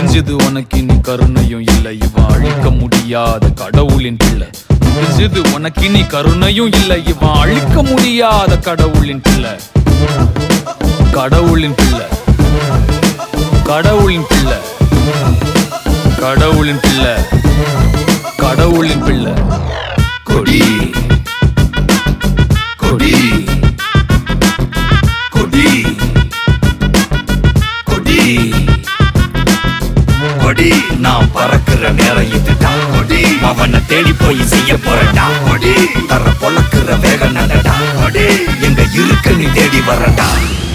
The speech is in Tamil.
முடிஞ்சது உனக்கு இனி கருணையும் இல்லை இவன் அழிக்க முடியாத கடவுளின் பிள்ளை முடிஞ்சது உனக்கு இனி கருணையும் இல்லை இவன் அழிக்க முடியாத கடவுளின் பிள்ளை கடவுளின் பிள்ளை கடவுளின் பிள்ளை கடவுளின் பிள்ளை கடவுளின் பிள்ளை கொடி கொடி கொடி கொடி கொடி நான் பறக்குற நேரம் இதுடா கொடி அவனை தேடி போய் செய்ய போறடா கொடி தர பொழக்குற வேகம் நடடா கொடி எங்க இருக்கு நீ தேடி வரடா